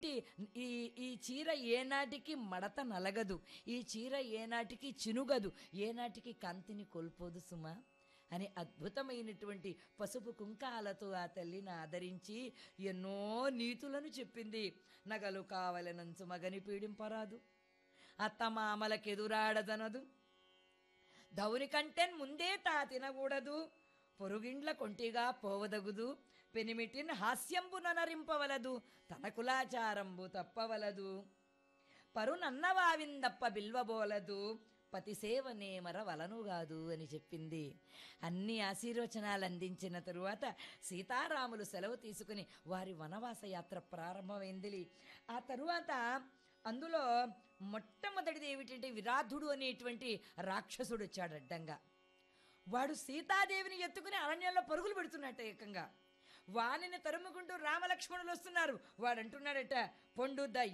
ఈ ఈ ఈ చీర ఏనాటికి మడత నలగదు ఈ చీర ఏనాటికి చినుగదు ఏనాటికి కాంతిని కోల్పోదు సుమా అని అద్భుతమైనటువంటి పసుపు కుంకాలతో ఆ తల్లిని ఆదరించి ఎన్నో నీతులను చెప్పింది నగలు కావలనంచు మగని పీడింపరాదు అత్తమామలకెదురాడదనదు దౌని కంటెన్ ముందే తా తినకూడదు పొరుగిండ్ల కొంటిగా పోవదగుదు పెనిమిటిన్ హాస్యంబు నరింపవలదు తన కులాచారంబు తప్పవలదు పరునన్నవావిందప్ప బిల్వబోలదు పతి సేవనేమర వలనుగాదు అని చెప్పింది అన్ని ఆశీర్వచనాలు అందించిన తరువాత సీతారాములు సెలవు తీసుకుని వారి వనవాస యాత్ర ప్రారంభమైంది ఆ తరువాత అందులో మొట్టమొదటిది ఏమిటంటే విరాధుడు అనేటువంటి రాక్షసుడు వచ్చాడు అడ్డంగా వాడు సీతాదేవిని ఎత్తుకుని అరణ్యంలో పరుగులు పెడుతున్నట్ట ఏకంగా వానిని తరుముకుంటూ రామలక్ష్మణులు వస్తున్నారు వాడు అంటున్నాడట పొండు ద